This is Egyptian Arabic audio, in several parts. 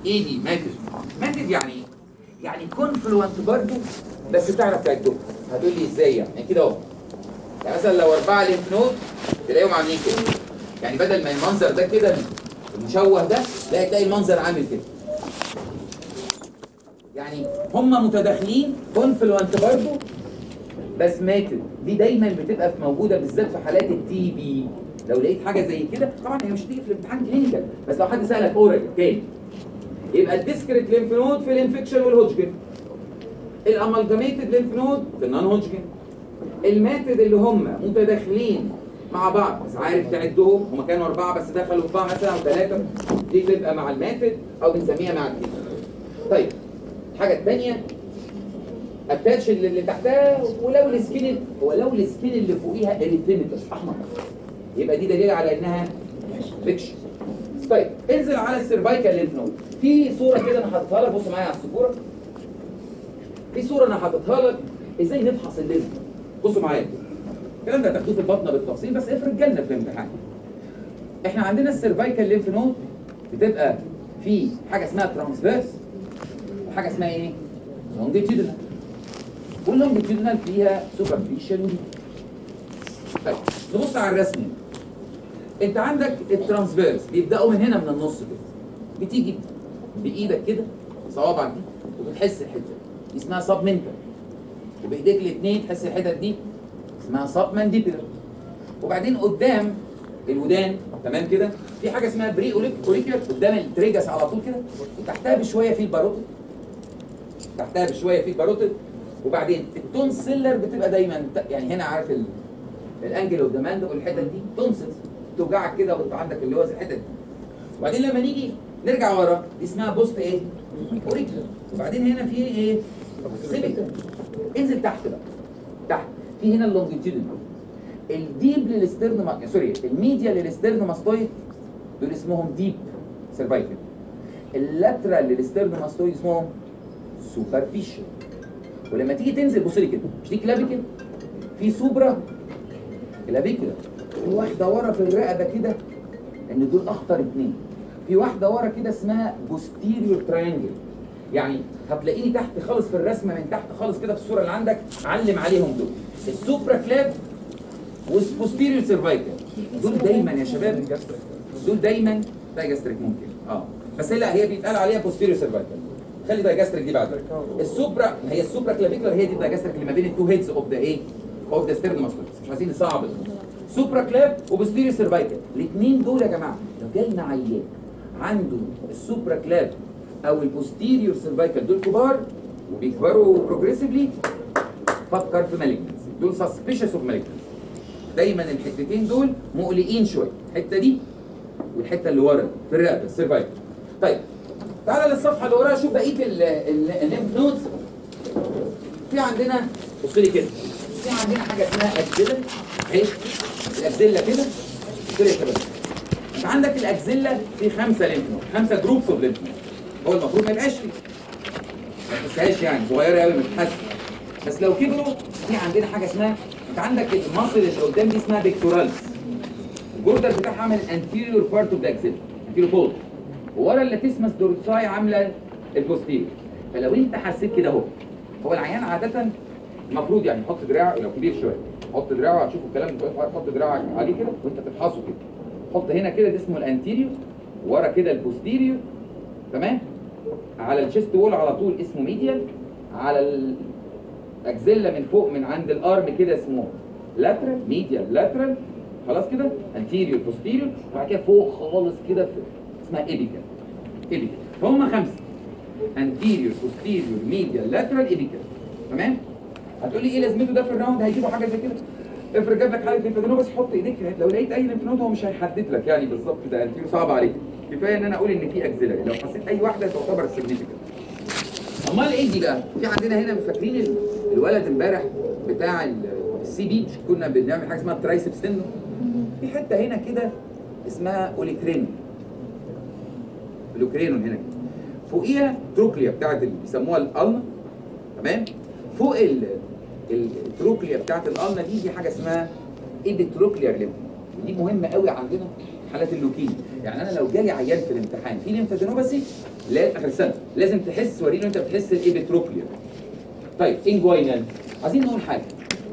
ايه دي ماتد ماتد يعني ايه؟ يعني كونفلوانت برضه بس تعرف تعدهم هتقول لي ازاي يعني يعني كده اهو يعني مثلا لو اربعه ليمف نود تلاقيهم عاملين كده يعني بدل ما المنظر ده كده المشوه ده لا تلاقي المنظر عامل كده يعني هم متداخلين كونفلوانت برضه بس ماتت دي دايما بتبقى في موجوده بالذات في حالات التي بي لو لقيت حاجه زي كده طبعا هي مش هتيجي في الامتحان كلينيكال بس لو حد سالك اورال تاني يبقى الديسكريت ليمف نود في الانفكشن والهوجكن الامالجاميتد ليمف نود في النون هوجكن الماتد اللي هم متداخلين مع بعض بس عارف تعدهم هم كانوا اربعه بس دخلوا في بعض مثلا او ثلاثه دي بتبقى مع الماتد او بنسميها مع الكيس طيب الحاجه الثانيه اتاتش اللي تحتها ولو السكين ولو السكين اللي فوقيها اريثيمتس احمر يبقى دي دليل على انها فيكشن طيب انزل على السيرفايكال ليمف نود في صوره كده انا حاططها لك بص معايا على السبوره في صوره انا حاططها لك ازاي نفحص الليمف بصوا معايا الكلام ده هتاخدوه في البطنه بالتفصيل بس افرض جالنا في الامتحان احنا عندنا السيرفايكال ليمف نود بتبقى في حاجه اسمها ترانسفيرس وحاجه اسمها ايه؟ لونجيتيودنال واللونجيتيودنال فيها سوبرفيشال ودي طيب نبص على الرسم هنا. انت عندك الترانسفيرس بيبداوا من هنا من النص كده بتيجي بايدك كده صوابعك دي وبتحس الحته دي اسمها سب منتال وبايديك الاثنين تحس الحتت دي اسمها سب مانديبيولار وبعدين قدام الودان تمام كده في حاجه اسمها بري اوريكير قدام التريجس على طول كده وتحتها بشويه في الباروتيد تحتها بشويه في الباروتيد وبعدين التون سيلر بتبقى دايما يعني هنا عارف ال... الانجل اوف ذا مان والحتت دي تونسلز توجعك كده وانت عندك اللي هو الحتت دي وبعدين لما نيجي نرجع ورا دي اسمها بوست ايه؟ اوريكيولر وبعدين هنا في ايه؟ سيبيكال انزل تحت بقى تحت في هنا اللونجيتيودنال الديب للسترنوم سوري الميديا للسترنوماستويد دول اسمهم ديب سيرفايكال اللاترال للسترنوماستويد اسمهم سوبرفيشال ولما تيجي تنزل بص لي كده مش دي كلافيكل في سوبرا كلافيكولا في واحده ورا في الرقبه كده ان دول اخطر اتنين في واحده ورا كده اسمها بوستيريور تراينجل يعني هتلاقيني تحت خالص في الرسمه من تحت خالص كده في الصوره اللي عندك علم عليهم دول السوبرا كلاب والبوستيريور سيرفايكال دول دايما يا شباب دول دايما دايجاستريك ممكن اه بس هي لا هي بيتقال عليها بوستيريور سيرفايكال خلي دايجاستريك دي بعد السوبرا هي السوبرا كلافيكولار هي دي الدايجاستريك اللي ما بين التو هيدز اوف ذا ايه اوف ذا ستيرنوماستويد مش عايزين نصعب سوبرا كلاب وبوستيريور سيرفايكال الاثنين دول يا جماعه لو جالنا عيان عنده السوبرا كلاب او البوستيريور سيرفايكال دول كبار وبيكبروا بروجريسيفلي فكر في مالجنسي دول سسبيشس اوف مالجنسي دايما الحتتين دول مقلقين شويه الحته دي والحته اللي ورا في الرقبه السيرفايكال طيب تعالى للصفحه اللي وراها شوف بقيه الليمف نودز في عندنا بص لي كده في عندنا حاجه اسمها اكزيلا اهي الاكزيلا كده بص لي كده انت عندك الاكزيلا في خمسه ليمف نود خمسه جروبس اوف ليمف نود هو المفروض ما يبقاش فيه ما تنساهاش يعني صغيره قوي ما تتحسن بس لو كبروا في عندنا حاجه اسمها انت عندك المصل اللي قدام دي اسمها بيكتورالز الجوردر بتاعها عامل انتيريور بارت اوف ذا اكزيلا انتيريور فولد وورا اللاتيسمس دورساي عامله البوستيريور فلو انت حسيت كده اهو هو العيان عاده المفروض يعني يحط دراعه لو كبير شويه حط دراعه هتشوف الكلام ده حط دراعك عليه كده وانت تفحصه كده حط هنا كده ده اسمه الانتيريور ورا كده البوستيريور تمام على الشيست وول على طول اسمه ميديال على الاكزيلا من فوق من عند الارم كده اسمه لاترال ميديال لاترال خلاص كده انتيريور بوستيريور وبعد كده فوق خالص كده في اسمها ايبيكال ايبيكال فهم خمسه انتيريور بوستيريور ميديال لاترال ايبيكال تمام هتقول لي ايه لازمته ده في الراوند هيجيبوا حاجه زي كده افرض جاب لك حاله ليمفادينوباس حط ايديك لو لقيت اي ليمفنود هو مش هيحدد لك يعني بالظبط ده انتيريور صعب عليك كفايه ان انا اقول ان في اكزيلاري لو حسيت اي واحده تعتبر سيجنيفيكانت امال ايه دي بقى في عندنا هنا فاكرين ال- الولد امبارح بتاع ال- السي بي مش كنا بنعمل حاجه اسمها ترايسب سنه في حته هنا كده اسمها اوليكرينو الاوكرينون هنا كده فوقيها تروكليا بتاعت اللي بيسموها الالنا تمام فوق ال ال- التروكليا بتاعت الالنا دي دي حاجه اسمها ايبيتروكليار ليمف ودي مهمه قوي عندنا حالات اللوكيميا يعني انا لو جالي عيان في الامتحان في ليمفادينوباثي لا اخر السنه لازم تحس وريني انت بتحس الايبيتروكلير طيب انجوينال عايزين نقول حاجه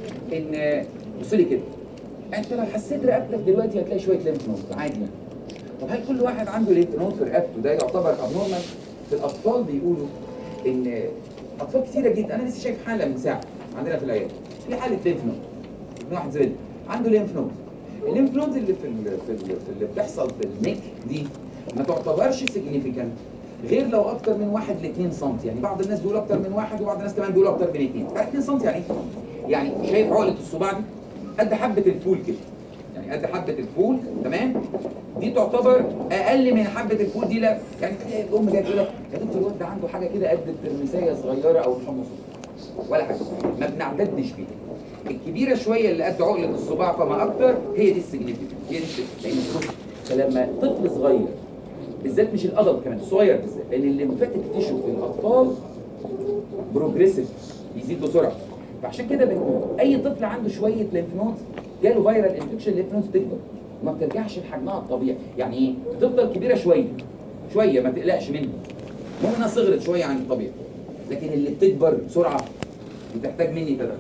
ان بص لي كده انت لو حسيت رقبتك دلوقتي هتلاقي شويه ليمف نود عادي يعني طب هل كل واحد عنده ليمف نود في رقبته ده يعتبر ابنورمال في الاطفال بيقولوا ان اطفال كتيره جدا انا لسه شايف حاله من ساعه عندنا في العياده في حاله ليمف نود ابن واحد زميلي عنده ليمف نود الليمف نودز اللي في ال في, ال في اللي بتحصل في النك دي ما تعتبرش سيجنيفيكانت غير لو اكتر من 1 ل 2 سم يعني بعض الناس بيقول اكتر من واحد وبعض الناس كمان بيقولوا اكتر من 2 2 سم يعني إيه؟ يعني شايف عقله الصباع دي قد حبه الفول كده يعني قد حبه الفول تمام دي تعتبر اقل من حبه الفول دي لا يعني تلاقي الام جايه تقول لك يا دكتور الواد ده عنده حاجه كده قد الترمسيه صغيره او الحمص ولا حاجه ما بنعتدش بيها الكبيره شويه اللي قد عقله الصباع فما اكتر هي دي السيجنيفيكانت هي دي السيجنيفيكانت. لان بص فلما طفل صغير بالذات مش الادلت كمان الصغير بالذات لان الليمفاتيك تيشو في الاطفال بروجريسيف بيزيد بسرعه فعشان كده بنقول اي طفل عنده شويه ليمف نود جاله فيرال انفكشن الليمف نود تكبر ما بترجعش لحجمها الطبيعي يعني ايه بتفضل كبيره شويه شويه ما تقلقش منها المهم انها صغرت شويه عن الطبيعي لكن اللي بتكبر بسرعه بتحتاج مني تدخل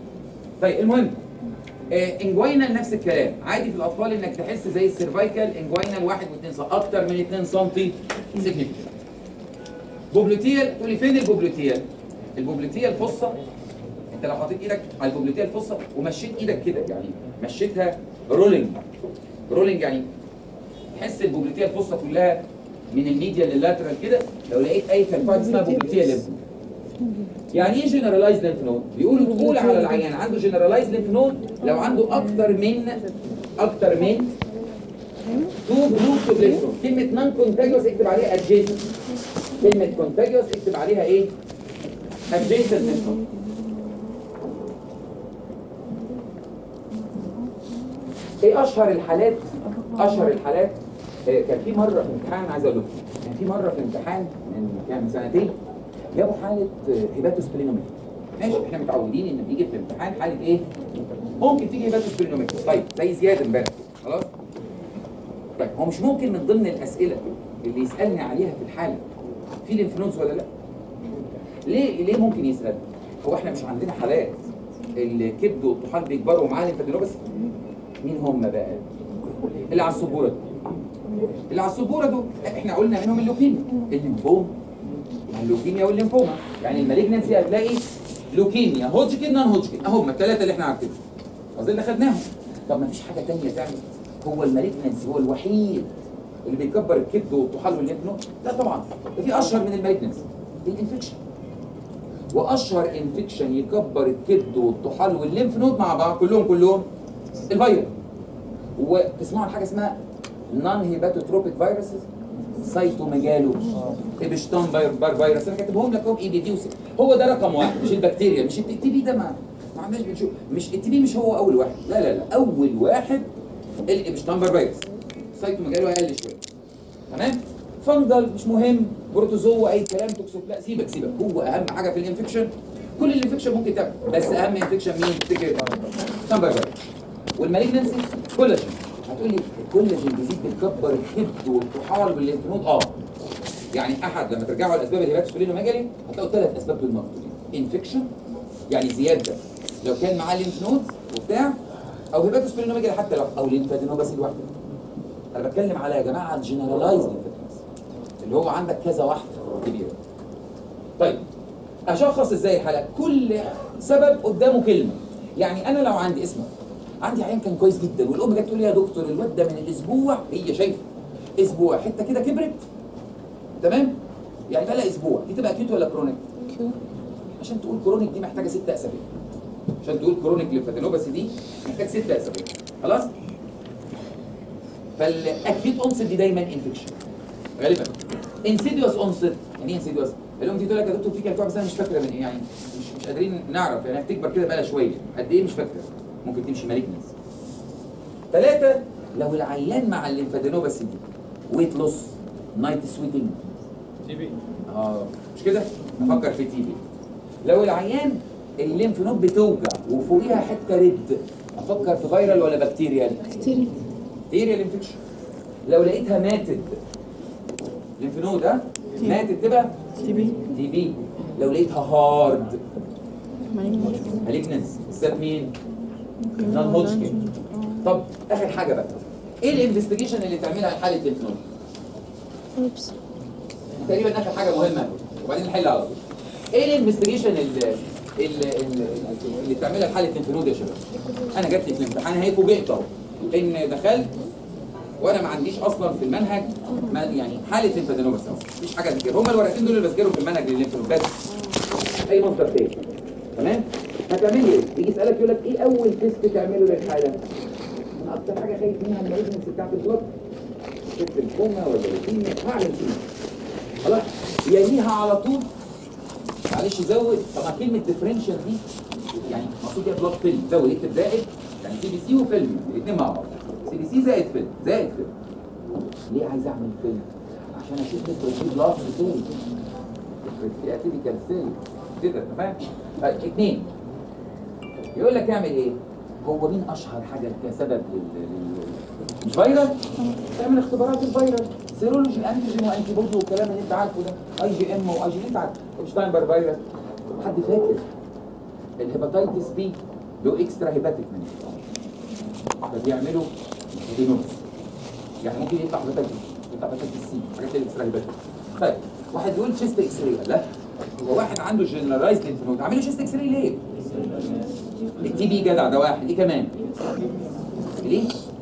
طيب المهم آه انجوينال نفس الكلام عادي في الاطفال انك تحس زي السيرفايكال انجوينال 1 و2 سم اكتر من 2 سم سيجنيفيكانت بوبلوتيال تقول لي فين البوبلوتيال البوبلوتيال فصه انت لو حطيت ايدك على البوبلوتيال فصه ومشيت ايدك كده يعني مشيتها رولينج رولينج يعني تحس البوبلوتيال فصه كلها من الميديا لللاترال كده لو لقيت اي كالفايت اسمها بوبلوتيال ليمف يعني ايه جنرالايز ليمف نود؟ بيقولوا تقول على العيان عنده جنرالايز ليمف نود لو عنده اكتر من اكتر من تو جروبس اوف ليمف نود كلمه نون كونتاجوس اكتب عليها ادجيسنت كلمه كونتاجوس اكتب عليها ايه؟ ادجيسنت ليمف نود ايه اشهر الحالات اشهر الحالات آه، كان في مره في امتحان عايز اقول لكم كان في مره في امتحان من كام من سنتين جابوا حاله هيباتوسبلينوميك ماشي احنا متعودين ان بيجي في الامتحان حاله ايه ممكن تيجي هيباتوسبلينوميك طيب زي زياد امبارح خلاص طيب هو مش ممكن من ضمن الاسئله اللي يسالني عليها في الحاله في ليمفنودز ولا لا ليه ليه ممكن يسال هو احنا مش عندنا حالات الكبد والطحال بيكبروا ومعاه ليمفادينوباثي مين هم بقى اللي على السبوره دول اللي على السبوره دول احنا قلنا منهم اللوكيميا الليمفوما اللوكيميا والليمفوما يعني المالجنسي هتلاقي لوكيميا هوجكن نون هوجكن اهم الثلاثه اللي احنا عارفينهم قصدي اللي خدناهم طب ما فيش حاجه ثانيه تعمل هو المالجنسي هو الوحيد اللي بيكبر الكبد والطحال والليمف نود لا طبعا ده في اشهر من المالجنسي الانفكشن واشهر انفكشن يكبر الكبد والطحال والليمف نود مع بعض كلهم كلهم الفيروس وتسمعوا عن حاجه اسمها نون هيباتوتروبيك فيروسز سايتوميجالو ابشتان بار فيروس انا كاتبهم لك اهو اي بي دي وسي هو ده رقم واحد مش البكتيريا مش التي بي ده ما ما عندناش بنشوف مش التي بي مش هو اول واحد لا لا لا اول واحد الابشتان بار فيروس سايتوميجالو اقل شويه تمام فنجل مش مهم بروتوزوا اي كلام توكسوك لا سيبك سيبك هو اهم حاجه في الانفكشن كل الانفكشن ممكن تعمل بس اهم انفكشن مين تفتكر سامبر فيروس والمالجنسي كولاجين هتقول لي الكولاجين بيزيد بتكبر الكبد والطحال والليمفنود اه يعني احد لما ترجعوا على اسباب الهيباتوسبلينوميجالي هتلاقوا ثلاث اسباب دول مكتوبين انفكشن يعني زياده لو كان معاه ليمف نود وبتاع او هيباتوسبلينوميجالي حتى لو او ليمفادينوباثي لوحده انا بتكلم على يا جماعه الجنرالايز ليمفادينوباثي اللي هو عندك كذا واحده كبيره طيب اشخص ازاي الحاله كل سبب قدامه كلمه يعني انا لو عندي اسمه عندي عيان كان كويس جدا والام جت تقول لي يا دكتور الواد ده من الاسبوع هي شايفه اسبوع حته كده كبرت تمام يعني بقى لها اسبوع دي تبقى اكيوت ولا كرونيك عشان تقول كرونيك دي محتاجه ست اسابيع عشان تقول كرونيك ليمفادينوباثي دي محتاج ست اسابيع خلاص فالاكيوت اونست دي دايما انفكشن غالبا انسيديوس اونست يعني ايه انسيديوس الام دي تقول لك يا دكتور في كلكوع بس انا مش فاكره من ايه يعني مش مش قادرين نعرف يعني بتكبر كده بقى لها شويه قد ايه مش فاكره ممكن تمشي مالجنس ثلاثة لو العيان مع الليمفادينوباثي دي ويت لوس نايت سويتنج تي بي اه مش كده؟ نفكر في تي بي لو العيان الليمف نود بتوجع وفوقيها حته ريد افكر في فيرال ولا بكتيريال؟ كتير بكتيريال انفكشن لو لقيتها ماتت الليمف نود ها ماتت تبقى تي بي تي بي لو لقيتها هارد مالجنس بالذات مين؟ نون هوتشكن طب اخر حاجه بقى ايه الانفستيجيشن اللي تعملها لحاله الليمف نود؟ اوبس تقريبا اخر حاجه مهمه وبعدين نحل على طول ايه الانفستيجيشن اللي اللي, اللي بتعملها لحاله الليمف نود يا شباب؟ انا جات لي في الامتحان اهي فوجئت اهو ان دخلت وانا ما عنديش اصلا في المنهج ما يعني حاله ليمفادينوباث اصلا مفيش حاجه تذكر هما الورقتين دول اللي بذكرهم في المنهج للليمفادينوباث بس اي مصدر تاني تمام هتعملي ايه؟ يجي يسالك يقول لك ايه اول تيست تعمله للحاله؟ انا اكتر حاجه خايف منها المالجنس بتاعت البلد ست الكوما ولا الليوكيميا هعمل فيه خلاص يليها على طول معلش زود طبعا كلمه ديفرنشال دي يعني المفروض هي بلاد فيلم زود اكتب زائد يعني سي بي سي وفيلم الاثنين مع بعض سي بي سي زائد فيلم زائد فيلم ليه عايز اعمل فيلم؟ عشان اشوف نسبه في بلاد سيل في اتيبيكال سيل كده تمام طيب اثنين يقول لك اعمل ايه؟ هو مين اشهر حاجه كسبب لل لل- مش فيروس؟ تعمل اختبارات الفيروس سيرولوجي انتيجين وانتي بودي والكلام اللي انت عارفه ده اي جي ام واي جي انت عارف شتاينبر فيروس حد فاكر الهيباتيتس بي له اكسترا هيباتيك من فبيعملوا هيباتينوز يعني ممكن يطلع هيباتيتس يطلع هيباتيتس سي حاجات الاكسترا هيباتيك طيب واحد يقول تشيست اكس راي لا هو واحد عنده جنرالايزد ليمف نود عامل تشيست اكس راي ليه؟ التي بي جدع ده واحد ايه كمان؟ ليه؟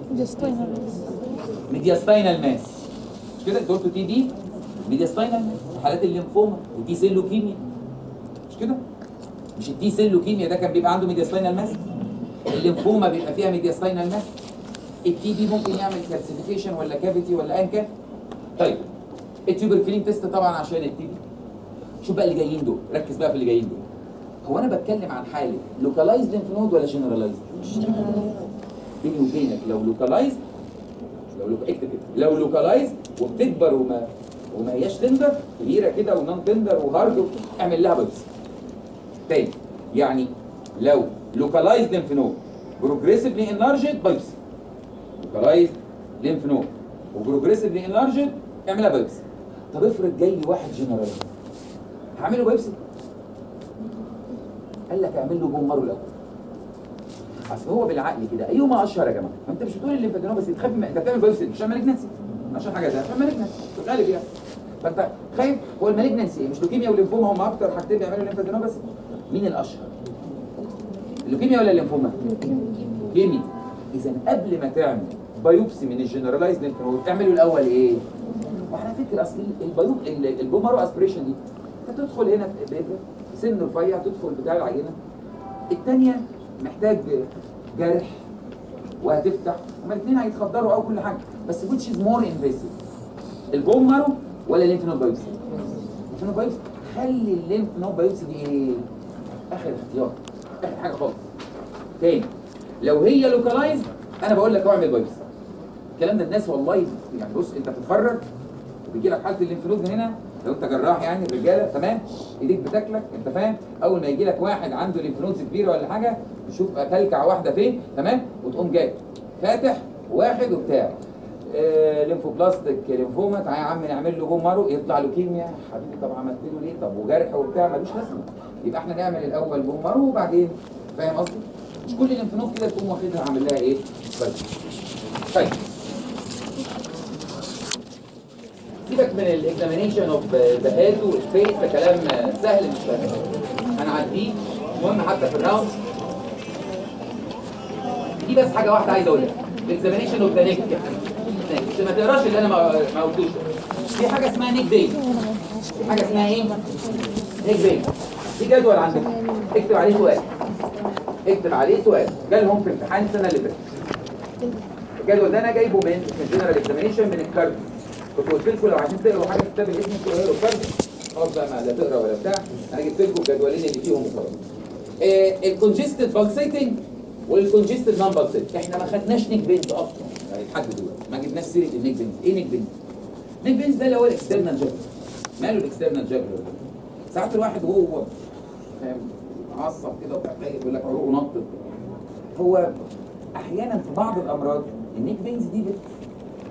ميدياستاينال ماس مش كده انت قلت تي بي ميدياستاينال ماس حالات الليمفوما ودي سيل لوكيميا مش كده مش التي سيل لوكيميا ده كان بيبقى عنده ميدياستاينال ماس الليمفوما بيبقى فيها ميدياستاينال ماس التي بي ممكن يعمل كالسيفيكيشن ولا كافيتي ولا ايا كان طيب التيوبركلين تيست طبعا عشان التي بي شوف بقى اللي جايين دول ركز بقى في اللي جايين دول هو انا بتكلم عن حاله لوكالايزد ليمف نود ولا جنرالايزد بيني وبينك لو لوكالايزد لو لوك... اكتب كده لو لوكالايز وبتكبر وما وما هياش تندر كبيره كده ونون تندر وهارد اعمل لها بايبسي تاني يعني لو لوكالايز ليمف نود بروجريسيفلي انلارجد بايبسي لوكالايز ليمف نود وبروجريسيفلي انلارجد اعملها بايبسي طب افرض جاي لي واحد جنرال هعمله بايبسي قال لك اعمل له بومر الاول اصل هو بالعقل كده ايهما اشهر يا جماعه ما انت مش بتقول الليمفادينوم بس تخاف من انت بتعمل بايوسي عشان مالجنسي عشان حاجه ده عشان مالجنسي في الغالب يعني فانت خايف هو المالجنسي ايه مش لوكيميا والليمفوما هم اكتر حاجتين بيعملوا الليمفادينوم بس مين الاشهر اللوكيميا ولا الليمفوما لوكيميا اذا قبل ما تعمل بايوبسي من الجنرالايز ليمف نود اعملوا الاول ايه وعلى فكره اصل البايوب ال- البومارو اسبريشن دي انت تدخل هنا بإبرة سن رفيع تدخل بتاع العينه الثانيه محتاج جرح وهتفتح هما الاثنين هيتخدروا او كل حاجه بس which is more invasive البون مارو ولا الليمف نود بايوبسي؟ الليمف نود بايوبسي خلي الليمف نود بايوبسي دي ايه؟ اخر اختيار اخر حاجه خالص تاني لو هي لوكالايز انا بقول لك اعمل بايوبسي الكلام ده الناس والله يعني بص انت بتتخرج وبيجي لك حاله الليمف نود من هنا لو انت جراح يعني الرجاله تمام ايديك بتاكلك انت فاهم اول ما يجي لك واحد عنده ليمف نودز كبيره ولا حاجه تشوف كلكع واحده فين تمام وتقوم جاي فاتح واحد وبتاع آه ليمفوبلاستيك ليمفوما تعالى يا عم نعمل له بوم مارو يطلع لوكيميا حبيبي طب عملت له ليه طب وجرح وبتاع ملوش لازمه يبقى احنا نعمل الاول بوم مارو وبعدين فاهم قصدي؟ مش كل الليمف نود كده تقوم واخدها عامل لها ايه؟ بس طيب سيبك من الاكزامينيشن اوف ذا هيد والفيس ده كلام سهل مش فاهم هنعديه المهم حتى في الراوند دي بس حاجه واحده عايز اقولها الاكزامينيشن اوف ذا نيك بس ما تقراش اللي انا ما ما قلتوش في حاجه اسمها نيك بين في حاجه اسمها ايه؟ نيك بين في جدول عندكم اكتب عليه سؤال اكتب عليه سؤال جالهم في امتحان السنه اللي فاتت الجدول ده انا جايبه من الجنرال اكزامينيشن من الكارديو كنت قلت لكم لو عايزين تقروا حاجه في كتاب الاسم تقروا اقروا الكارديو خلاص بقى ما لا تقرا ولا بتاع انا جبت لكم الجدولين اللي فيهم وخلاص الكونجستد بالسيتنج والكونجستد نون بالسيتنج احنا ما خدناش نيك بينز اصلا يعني لحد دلوقتي ما جبناش سيره النيك بينز ايه نيك بينز؟ نيك بينز ده اللي هو الاكسترنال جاكولر ماله الاكسترنال جاكولر ساعات الواحد وهو فاهم عصب كده وبتاع يقول لك عروقه نطت هو احيانا في بعض الامراض النيك بينز دي بت-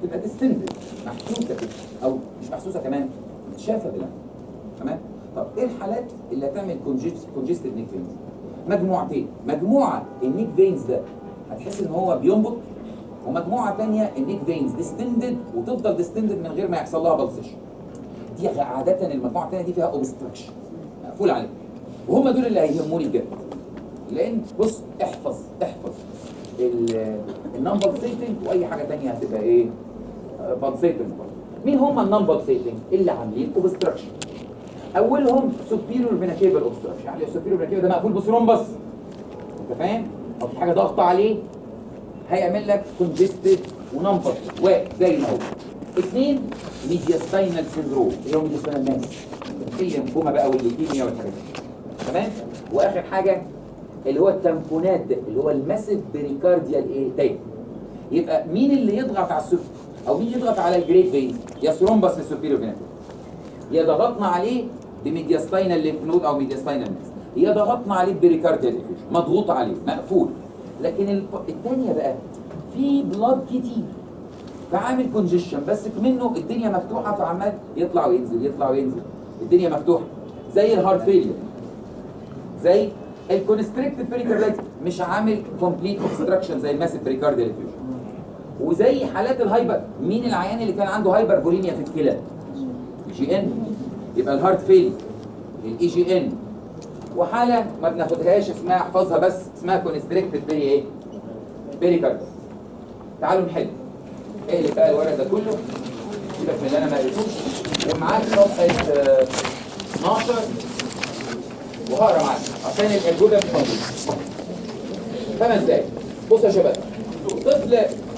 تبقى ديستندد محسوسه كده او مش محسوسه كمان متشافه بالعين تمام طب ايه الحالات اللي هتعمل كونجستد نيك فينز مجموعتين مجموعه النيك فينز ده هتحس ان هو بينبض ومجموعه ثانيه النيك فينز ديستندد وتفضل ديستندد من غير ما يحصل لها بلسيشن دي عاده المجموعه الثانيه دي فيها اوبستراكشن مقفول عليه وهم دول اللي هيهموني بجد لان بص احفظ احفظ النون بالسيتنج واي حاجه ثانيه هتبقى ايه بالسيتنج مين هم النون بالسيتنج اللي عاملين اوبستراكشن اولهم سوبيريور فيناكيبل اوبستراكشن يعني السوبيريور فيناكيبل ده مقفول بثرومبس انت فاهم او في حاجه ضغط عليه هيعمل لك كونجستد ونمبر واحد زي ما هو اثنين ميدياستاينال سيندروم اللي هو ميدياستاينال ماس الليمفوما بقى والليوكيميا والحاجات دي تمام واخر حاجه اللي هو التامبونات ده اللي هو الماسيف بريكارديال ايه تايب يبقى مين اللي يضغط على السوبر او مين يضغط على الجريد فين يا ثرومبس للسوبيريور فيناكيبل يا ضغطنا عليه بميدياستاينال ليمف نود او ميدياستاينال ماس يا ضغطنا عليه بريكارديال ديفيوجن مضغوط عليه مقفول لكن الب- الثانيه بقى في بلاد كتير فعامل كونجيشن بس منه الدنيا مفتوحه فعمال يطلع وينزل يطلع وينزل الدنيا مفتوحه زي الهارت فيلير زي الكونستريكتد بريكاردايتس مش عامل كومبليت اوبستراكشن زي الماسيف بريكارديال ديفيوجن وزي حالات الهايبر مين العيان اللي كان عنده هايبر بوليميا في الكلى جي ان يبقى الهارت فيل الاي جي ان وحاله ما بناخدهاش اسمها احفظها بس اسمها كونستريكتد بيري ايه بيريكارديال تعالوا نحل اقلب بقى الورق ده كله سيبك من اللي انا ما قريتوش ومعاك صفحه آه، 12 وهقرا معاك عشان الاجوبه مش موجوده خمس دقايق بصوا يا شباب طفل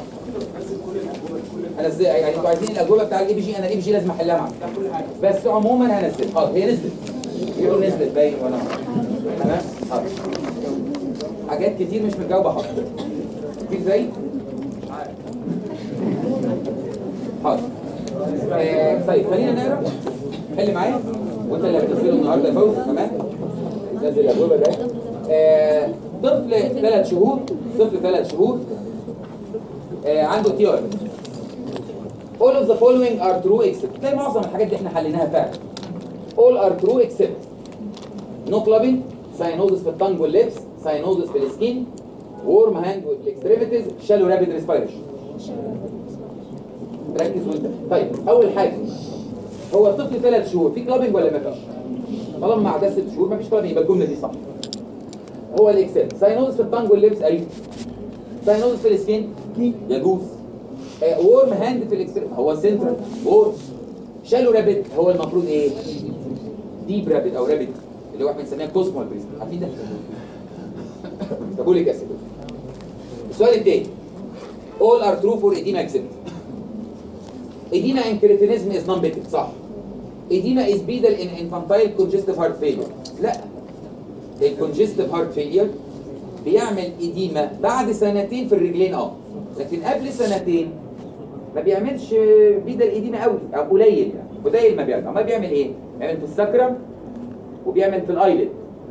انا ازاي يعني انتوا عايزين الاجوبه بتاع الاي بي جي انا الاي بي جي لازم احلها معاك بس عموما هنزل حاضر هي نزلت يقولوا نزلت باين وانا تمام حاضر حاجات كتير مش متجاوبه حاضر كتير زي حاضر آه، طيب خلينا نقرا حل معايا وانت اللي هتنزله النهارده يا فوز كمان نزل الاجوبه ده آه، طفل ثلاث شهور طفل ثلاث شهور آه، عنده تي ار All of the following are true except تلاقي معظم الحاجات دي احنا حليناها فعلا All are true except No clubbing cyanosis في التانج واللبس cyanosis في السكين warm hand with extremities shallow rapid respiration ركز وانت طيب اول حاجه هو الطفل ثلاث شهور في كلابنج ولا ما فيش طالما مع ده ست شهور ما فيش كلابنج يبقى الجمله دي صح هو الاكسل ساينوز في التانج واللبس ايوه ساينوز في السكين يجوز وورم هاند في الاكستريم هو سنترال وورم شالو رابد هو المفروض ايه ديب رابد او رابد اللي هو احنا بنسميها كوسمول بريست عارفين ده بقول اسيد السؤال التاني all are true for edema except edema in cretinism is non-beta صح edema is pedal in infantile congestive heart failure لا الكونجستيف هارت فيلير بيعمل إديمة بعد سنتين في الرجلين اه لكن قبل سنتين ما بيعملش بيدل إديمة قوي او قليل يعني قليل ما بيعمل ما بيعمل ايه؟ بيعمل في السكرم وبيعمل في الايلت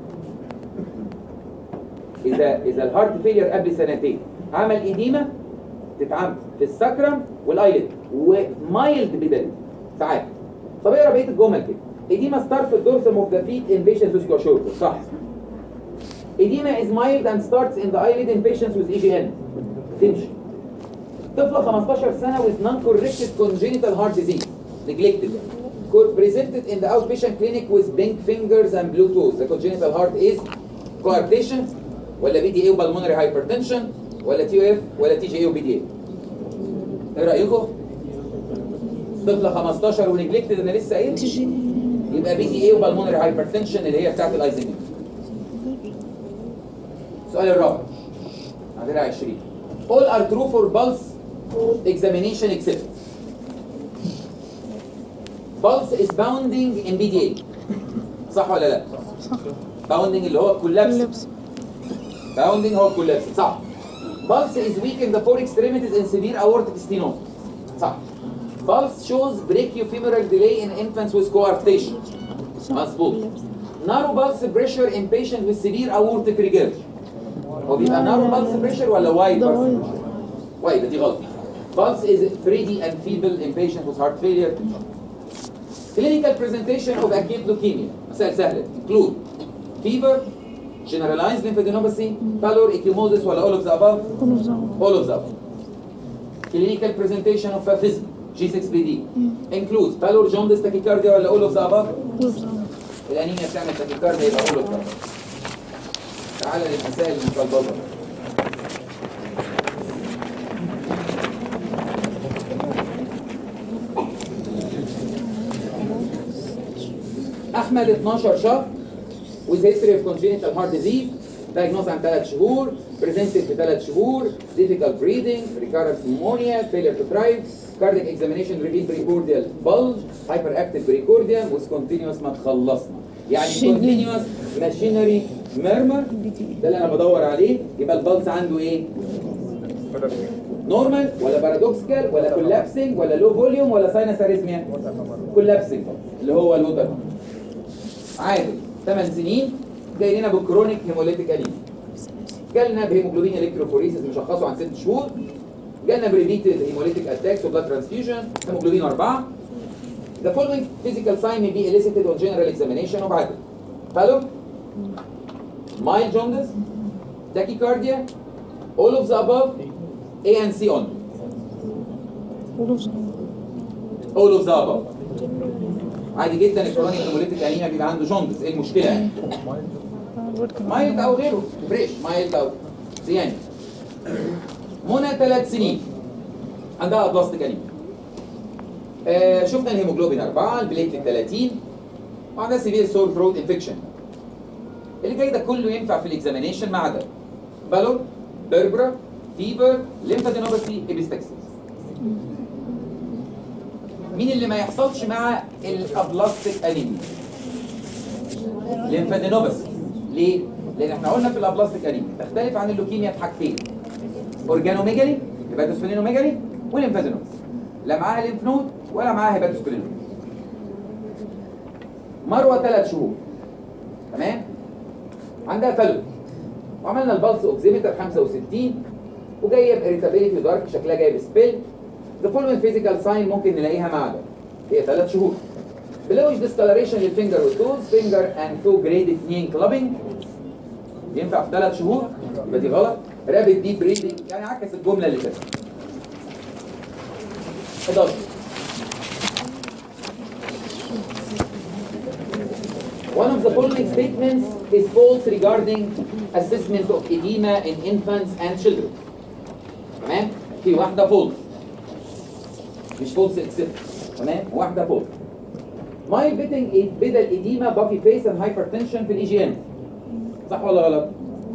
اذا اذا الهارت فيلير قبل سنتين عمل إديمة تتعمل في السكرم والايلت ومايلد بيدل ساعات طب اقرا بقيه الجمل كده edema starts في الدورسال اوف ذا فيت in patients with kwashiorkor صح edema is mild and starts in the eyelid in patients with EGN تمشي طفلة 15 سنة with non-corrected congenital heart disease neglected Cor- presented in the outpatient clinic with pink fingers and blue toes the congenital heart is coarctation ولا بي دي اي وبالمونري hypertension ولا تي او اف ولا تي جي اي وبي دي اي ايه رأيكم؟ طفلة 15 ونجلكتد انا لسه قايل تجي يبقى بي دي اي وبالمونري هايبرتنشن اللي هي بتاعت الايزيمين السؤال الرابع عندنا 20 all are true for pulse examination except pulse is bounding in BDA صح ولا لا؟ صح bounding اللي هو كولابس اللبس bounding هو كولابس صح pulse is weak in the four extremities in severe aortic stenosis صح pulse shows brachiofemoral delay in infants with coarctation مظبوط narrow pulse pressure in patients with severe aortic regurg هو بيبقى narrow pulse pressure ولا wide ده pulse wide. pressure؟ wide دي غلط Pulse is 3D and feeble in patient with heart failure. Clinical presentation of acute leukemia. مسائل سهلة. Include fever, generalized lymphadenopathy, pallor, ecchymosis ولا all of the above? كله زعل All of them. Clinical presentation of aphism, G6PD. Includes pallor, jaundice, tachycardia ولا all of the above? كله زعل الأنيميا بتعمل تاكيكارديا يبقى all of them. تعالى للمسائل المقلبظة. أحمد 12 شهر with history of congenital heart disease diagnosed عن 3 شهور presented في 3 شهور difficult breathing recurrent pneumonia failure to thrive cardiac examination revealed precordial bulge hyperactive precordium with continuous ما تخلصنا يعني continuous machinery murmur ده اللي انا بدور عليه يبقى البلس عنده ايه نورمال ولا بارادوكسيكال ولا كولابسنج ولا لو فوليوم ولا ساينس اريثميا كولابسنج اللي هو الوتر عادي 8 سنين جاي لنا بالكرونيك هيموليتيك انيميا جالنا بهيموجلوبين الكتروفوريسيس مشخصه عن 6 شهور جالنا بريبيتد هيموليتيك اتاكس وبلاد ترانسفيوجن هيموجلوبين 4 The following physical sign may be elicited on general examination of عدد pallor mild jaundice tachycardia all of the above A and C only كله زعل all of the above عادي جدا الكرونيك هيموليتيك انيميا بيبقى عنده جوندس ايه المشكله يعني مايلد او غيره فريش مايلد او يعني منى ثلاث سنين عندها بلاستيك انيميا آه شفنا الهيموجلوبين 4 البليتلت 30 وعندها سيفير سور ثروت انفكشن اللي جاي ده كله ينفع في الاكزامينيشن ما عدا بالور بيربرا فيبر ليمفادينوباثي ابيستكسيس مين اللي ما يحصلش مع الابلاستيك انيميا ليمفادينوباثي ليه؟ لان احنا قلنا في الابلاستيك انيميا تختلف عن اللوكيميا في حاجتين اورجانوميجالي هيباتوسبلينوميجالي وليمفادينوباثي لا معاها ليمف نود ولا معاها هيباتوسبلينوميجالي مروه ثلاث شهور تمام عندها فلو وعملنا البلس اوكسيمتر 65 وجايه باريتابيليتي دارك شكلها جايه بسبيل ذا فولوينج فيزيكال ساين ممكن نلاقيها مع ده هي ثلاث شهور بلوش ديسكولاريشن للفينجر والتوز فينجر اند تو جريد 2 كلابنج ينفع في ثلاث شهور يبقى دي غلط رابد ديب بريدنج يعني عكس الجمله اللي فاتت 11 One of the following statements is false regarding assessment of edema in infants and children. تمام؟ في واحدة false. مش false except. تمام؟ واحدة false. مايل بيتنج بدل edema بافي فيس and hypertension في الاي جي ام. صح ولا غلط؟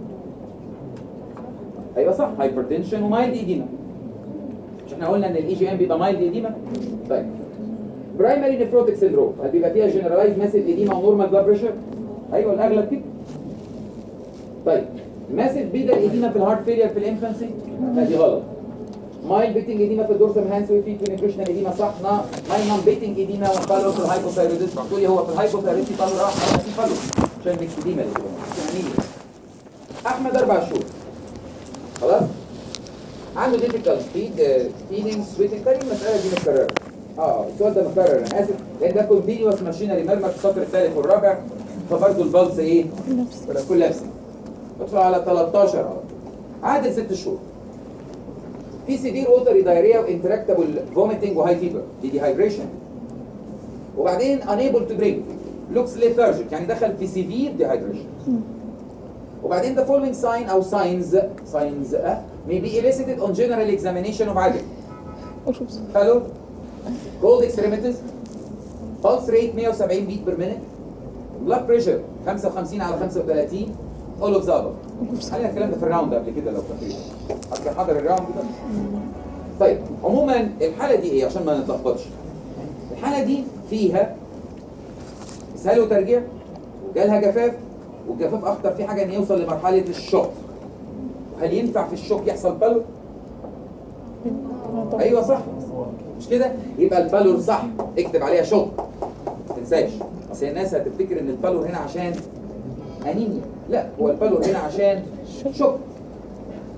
ايوه صح hypertension ومايلد edema. مش احنا قلنا ان الاي جي ام بيبقى مايلد edema؟ طيب برايمري نيفروتيك سيندروم هل بيبقى فيها جنرالايز ماسيف ايديما ونورمال بلاد بريشر؟ ايوه الاغلب كده. طيب ماسيف بيدا ايديما في الهارت فيلير في الانفانسي؟ لا دي غلط. مايل بيتنج ايديما في الدورسال هانس وفي نيوتريشنال ايديما صح نا مايل نون بيتنج ايديما وفالو في الهايبوثايروديزم تقول لي هو في الهايبوثايروديزم فالو راح في فالو عشان ميكس ايديما اللي كده يعني احمد اربع شهور خلاص؟ عنده ديفيكالت فيد فيدنج سويتنج تاني المساله دي متكرره اه السؤال ده مكرر انا اسف لان ده كونتينوس ماشينري مرمى في السطر الثالث والرابع فبرضه البلس ايه؟ نفس كل لابسه ادخل على 13 اهو عادل ست شهور في سيفير ووتري دايريا وانتراكتابل فوميتنج وهاي فيبر دي ديهايدريشن وبعدين انيبل تو درينك لوكس ليثارجيك يعني دخل في سيفير ديهايدريشن وبعدين the following sign او signs signs uh, may be elicited on general examination of عادل أشوف Hello. Cold extremities. Pulse rate 170 beat per minute. Blood pressure 55 على 35. All of the above. علينا الكلام ده في الراوند قبل كده لو فاكرين. حد حضر الراوند ده؟ طيب عموما الحالة دي ايه عشان ما نتلخبطش. الحالة دي فيها اسهال وترجيع وجالها جفاف والجفاف اخطر فيه حاجة ان يوصل لمرحلة الشوك. هل ينفع في الشوك يحصل بالو؟ ايوه صح مش كده يبقى البالور صح اكتب عليها شوك ما تنساش اصل الناس هتفتكر ان البالور هنا عشان انيميا لا هو البالور هنا عشان شوك طيب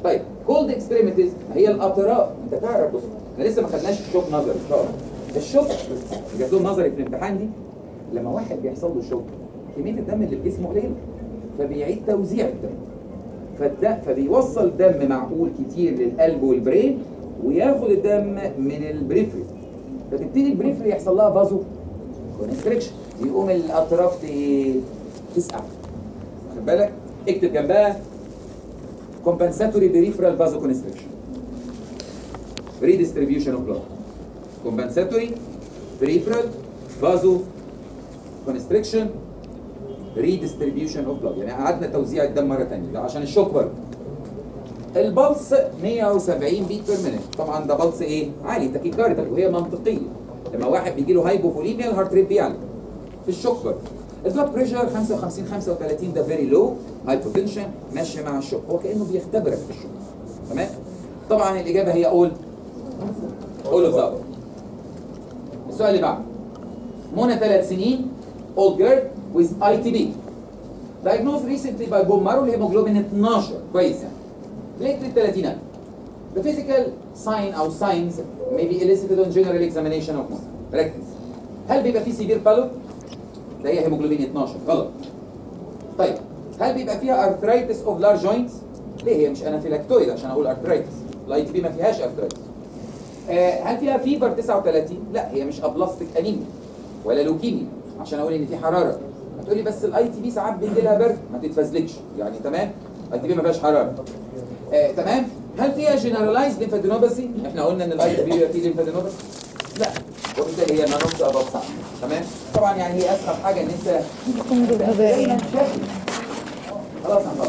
كولد اكستريميتيز هي الاطراف انت تعرف بص احنا لسه ما خدناش الشوك نظري خالص الشوك اللي جات لهم نظري في الامتحان دي لما واحد بيحصل له شوك كميه الدم اللي في جسمه قليله فبيعيد توزيع الدم فالدم فبيوصل دم معقول كتير للقلب والبرين وياخد الدم من البريفري فتبتدي البريفري يحصل لها فازو كونستريكشن يقوم الاطراف ت- تسقع خد بالك اكتب جنبها compensatory peripheral vasoconstriction redistribution of blood compensatory peripheral vasoconstriction redistribution of blood يعني قعدنا توزيع الدم مره ثانيه ده عشان الشوك برضه البلس 170 بيت بير مينيت طبعا ده بلس ايه عالي تاكيكارديا وهي منطقيه لما واحد بيجي له هايبوفوليميا الهارت ريت بيعلى في الشوك برضه البلاد بريشر 55 35 ده فيري لو هايبوتنشن ماشي مع الشوك هو كانه بيختبرك في الشوك تمام طبعا الاجابه هي اول اول اوف ذا السؤال اللي بعده منى ثلاث سنين old girl with ITB diagnosed recently by bone marrow الهيموجلوبين 12 كويس يعني ليت للثلاثينات The physical sign أو signs may be elicited on general examination of muscle ركز هل بيبقى فيه severe pallor؟ ده هي هيموجلوبين 12 غلط طيب هل بيبقى فيها arthritis of large joints؟ ليه هي مش انافيلاكتويد عشان اقول arthritis الاي تي بي ما فيهاش arthritis آه، هل فيها فيبر 39 لا هي مش ابلاستيك انيميا ولا لوكيميا عشان اقول ان في حراره هتقولي بس الاي تي بي ساعات بيجي لها برد ما تتفزلكش يعني تمام الاي تي بي ما فيهاش حراره آه، تمام هل فيها جنرالايز ليمفادينوباثي احنا قلنا ان الاي تي بي بيبقى فيه ليمفادينوباثي لا وبالتالي هي نانوكس اباط تمام طبعا يعني هي اسهل حاجه ان انت الحمد لله دايما شاكك خلاص هنخلص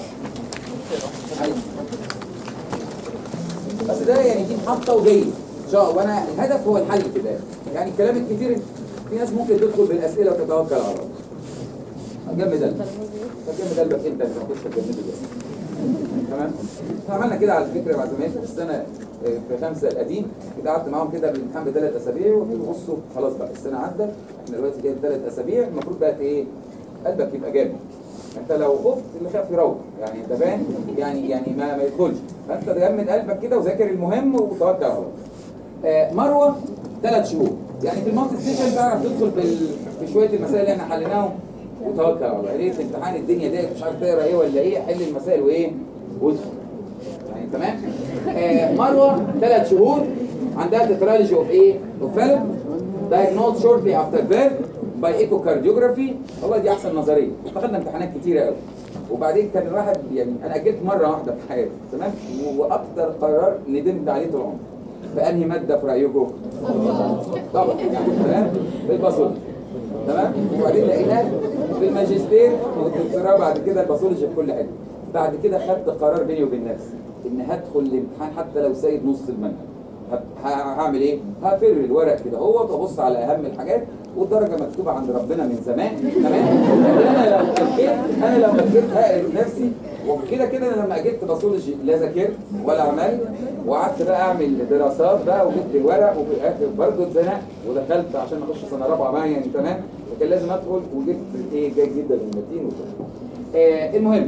بس ده يعني دي محطة وجاي ان شاء الله وانا الهدف هو الحل في الاخر يعني الكلام الكتير في ناس ممكن تدخل بالاسئله وتتوكل على الله جمد قلبك جمد قلبك انت اللي هتخش تجمد بس تمام احنا عملنا كده على فكره مع زمايلي في السنه آه، في خمسه القديم كده قعدت معاهم كده بالامتحان بثلاث اسابيع وقلت لهم بصوا خلاص بقى السنه عدت احنا دلوقتي جايين ثلاث اسابيع المفروض بقى ايه قلبك يبقى جامد انت لو خفت اللي خاف يروح يعني انت فاهم يعني يعني ما ما يدخلش فانت جمد قلبك كده وذاكر المهم وتوكل على الله آه، مروه ثلاث شهور يعني في المالتي ستيشن تعرف تدخل بال... في شويه المسائل اللي احنا حليناهم وتوكل على الله يا ريت امتحان الدنيا ديت مش عارف تقرا ايه ولا ايه حل المسائل وايه وادخل يعني تمام آه مروه ثلاث شهور عندها تترالجي اوف ايه؟ اوف فالب diagnosed shortly after birth by echocardiography والله دي احسن نظريه دخلنا امتحانات كتيره قوي وبعدين كان الواحد يعني انا اجلت مره واحده في حياتي تمام واكتر قرار ندمت عليه طول عمري فانهي ماده في رايكم؟ طبعا يعني تمام في الباثولوجي تمام وبعدين لقيناه في الماجستير والدكتوراه بعد كده الباثولوجي في كل حته بعد كده خدت قرار بيني وبين نفسي ان هدخل الامتحان حتى لو سايب نص المنهج ه- ه- هعمل ايه؟ هفر الورق كده هو وابص على اهم الحاجات والدرجه مكتوبه عند ربنا من زمان تمام؟ لكن انا لو اجلت انا لو اجلت هقرف نفسي وكده كده انا لما اجلت باثولوجي لا ذاكرت ولا عملت وقعدت بقى اعمل دراسات بقى وجبت الورق وفي الاخر برضه اتزنقت ودخلت عشان اخش سنه رابعه معايا يعني تمام فكان لازم ادخل وجبت ايه جيد جدا المتين وكده. آه المهم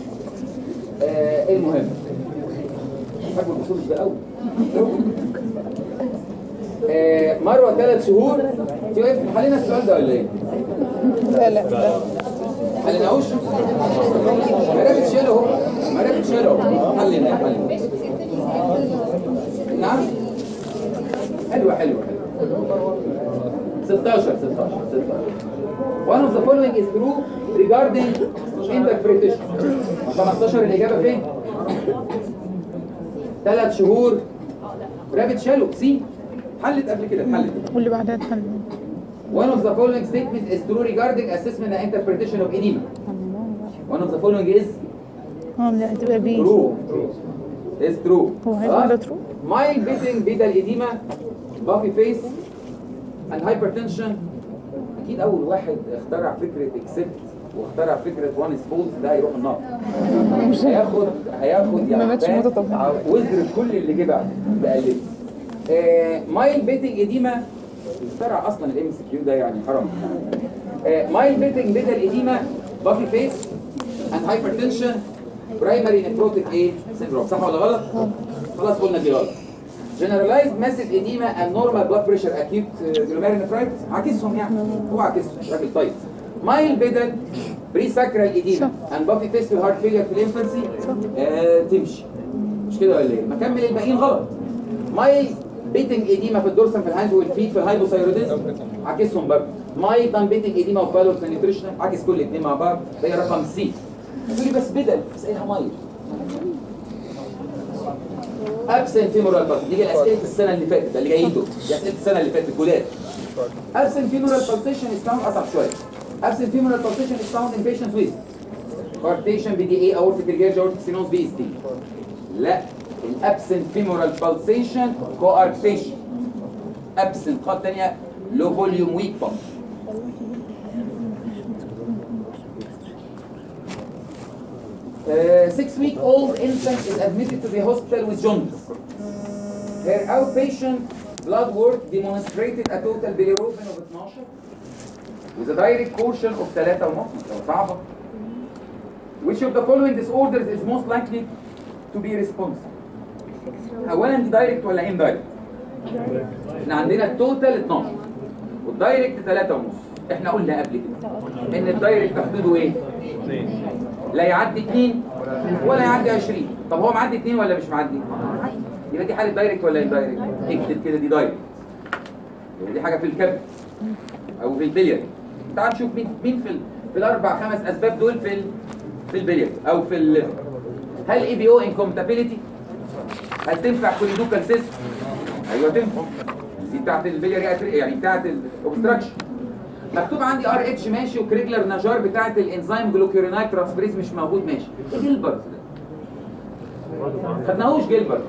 آه المهم بحب الباثولوجي ده قوي آه مروه ثلاث شهور انت واقف حلينا السؤال ده ولا ايه؟ لا لا لا حليناهوش؟ مرافق شيل اهو مرافق شيل اهو حلينا حلينا نعم حلوه حلوه حلوه 16 16 16 One of the following is true regarding interpretation 15 الإجابة فين؟ ثلاث شهور رابط شالو سي حلت قبل كده اتحلت واللي بعدها اتحل One of the following statements is true regarding assessment and interpretation of edema. One of the following is اه لا هتبقى بي true. Is true. هو هيبقى ده true؟ Mild bleeding بدل edema, puffy face, and hypertension. أكيد أول واحد اخترع فكرة accept واخترع فكرة one is false ده هيروح النار. هياخد هياخد ما يعني ماتش فاهم؟ موتة طبعا. وزر كل اللي جه بعده بقلبه. مايل بيتنج اديما اخترع اصلا الام اس كيو ده يعني حرام مايل بيتنج بدل اديما بافي فيس اند هايبرتنشن برايمري نفروتيك ايه سيندروم صح ولا غلط خلاص قلنا دي غلط جنرالايزد ماسيف اديما اند نورمال بلاد بريشر اكيوت جلوميرونيفرايتس عاكسهم يعني هو عاكسهم راجل طيب مايل بيدل بري ساكرال اديما اند بافي فيستول هارت فيلير في الانفانسي آه تمشي مش كده ولا ايه؟ مكمل الباقيين غلط مايل بيتنج اديما في الدورسم في الهاند والفيت في الهايبوثايروديزم عاكسهم برضه مايل دان بيتنج اديما وفي بالور نيوتريشن عاكس كل الاثنين مع بعض هي رقم سي تقول لي بس بدل بس ايه مايل ابسنت فيمورال بالس نيجي لاسئله السنه اللي فاتت ده اللي جايين دول دي اسئله السنه اللي فاتت جداد ابسنت فيمورال بالسيشن از فاوند اصعب شويه ابسنت فيمورال بالسيشن از فاوند ان بيشنت ويز كارتيشن بي دي اي اورتيك ريجيرج اورتيك سينوز بي اس تي لا الابسنت فيمورال بالسيشن كوارتيشن ابسنت خط ثانيه لو فوليوم ويك بامب Uh, six-week-old infant is admitted to the hospital with jaundice. Her outpatient blood work demonstrated a total bilirubin of 12 with a direct portion of 3 ونص لو صعبة. Which of the following disorders is most likely to be responsible؟ أولا دي دايركت ولا indirect؟ احنا عندنا التوتال 12 والدايركت 3 ونص. احنا قلنا قبل كده ان الدايركت حدوده ايه؟ لا يعدي 2 ولا يعدي 20 طب هو معدي 2 ولا مش معدي؟ يبقى دي حاله دايركت ولا اندايركت؟ اكتب كده دي دايركت يبقى دي حاجه في الكبد او في البلياري تعال نشوف مين مين في ال... في الاربع خمس اسباب دول في ال... في البلياري او في الليفر هل اي بي او انكومباتيبيليتي؟ هل تنفع كوليدوكال سيستم؟ ايوه تنفع دي بتاعت البلياري يعني بتاعت الاوبستراكشن مكتوب عندي ار اتش ماشي وكريجلر نجار بتاعت الانزيم جلوكيرونايت ترانسفيريز مش موجود ماشي جيلبرت ده خدناهوش جيلبرت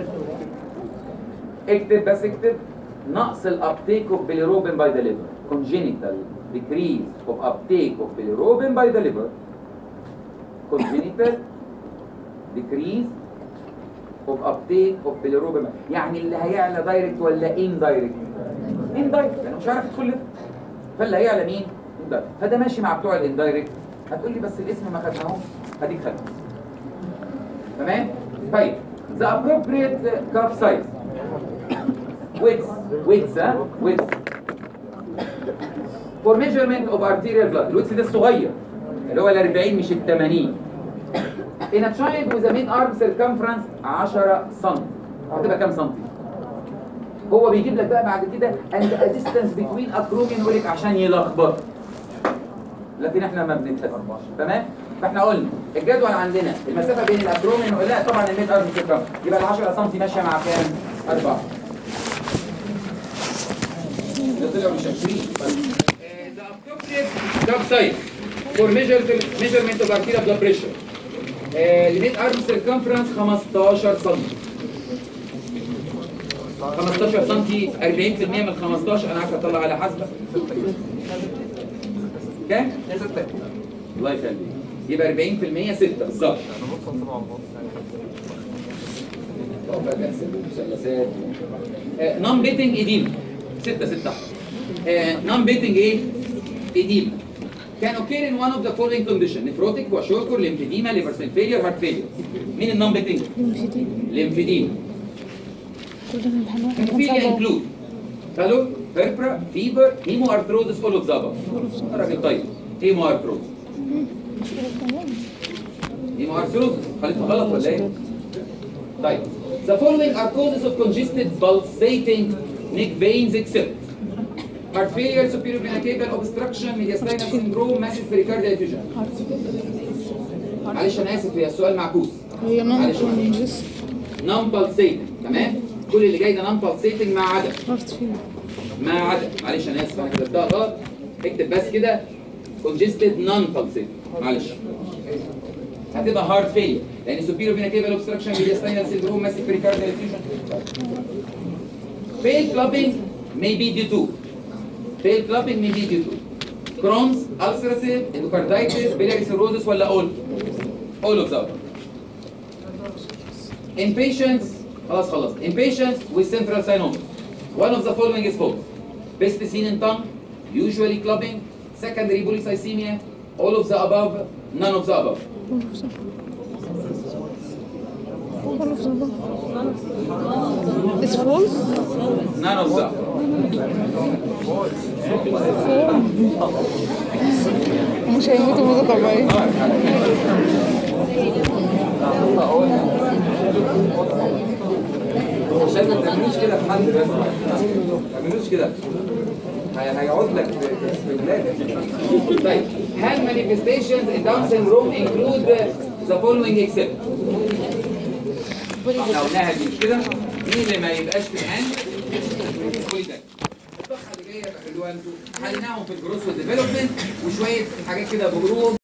اكتب بس اكتب نقص الابتيك اوف بيليروبين باي ذا ليفر congenital decrease of uptake of bilirubin by the liver congenital decrease of uptake of bilirubin يعني اللي هيعلى دايركت ولا indirect indirect انا مش عارف ادخل ليفر فاللي هيعلى مين؟ indirect. فده ماشي مع بتوع الاندايركت هتقول لي بس الاسم ما خدناهوش هديك خدنا تمام؟ طيب the appropriate cup size width width ها width for measurement of arterial blood الويدث ده الصغير اللي هو ال 40 مش ال 80 in a child with a mid arm circumference 10 سم هتبقى كام سم؟ هو بيجيب لك بقى بعد كده and a distance between acromion يقول لك عشان يلخبط لكن احنا ما بنتفقش تمام فاحنا قلنا الجدول عندنا المسافه بين الاكرومين لا طبعا الميد ارم كام يبقى ال 10 سم ماشيه مع كام 4 ده طلعوا مش 20 the appropriate cup size for measure- measurement of arterial blood pressure الميد ارم circumference 15 سم 15 سم 40% من ال 15 انا عارف اطلع على حسبه كام؟ الله يخليك يبقى 40% 6 بالظبط نون بيتنج ايديما 6 6 نون بيتنج ايه؟ ايديما كان اوكير ان one of the following condition نفروتيك وشوكر ليمفيديما ليفر سيل فيلير هارت فيلير مين النون بيتنج؟ ليمفيديما هيموفيليا انكلود بالور بيربرا فيبر هيمو ارثروزس اول اوف ذا راجل طيب هيمو ارثروزس هيمو ارثروزس خليته غلط ولا ايه؟ طيب The following are causes of congested pulsating neck veins except heart failure, superior vena cava, obstruction, mediastinal syndrome, massive pericardial effusion. معلش انا اسف هي السؤال معكوس. هي نون معلش. كونجست نون بالسيتنج تمام كل اللي جاي ده نون بالسيتنج ما عدا هارت فيلر ما عدا معلش انا اسف انا كتبتها غلط اكتب بس كده congested non pulsating معلش هتبقى هارت فيلير لان superior vena cava obstruction mediastinal syndrome massive pericardial effusion fail clubbing may be due to fail clubbing may be due to Crohn's, ulcerative, endocarditis, biliary cirrhosis ولا all all of them In patients, خلاص خلاص. In patients with central sinus, one of the following is false. Best seen in tongue, usually clubbing, secondary polycythemia, all of the above, none of the above. It's false? none of them مش هيموتوا موتة طبيعية عشان ما تعملوش كده في حد بس ما تعملوش كده هي- هيقعد لك في في استغلال طيب هل manifestations in Down syndrome include the following except احنا قلناها دي مش كده مين اللي ما يبقاش في الهاند كل ده الصفحه اللي جايه بقى اللي هو انتوا حليناهم في الجروس والديفلوبمنت وشويه حاجات كده بجروب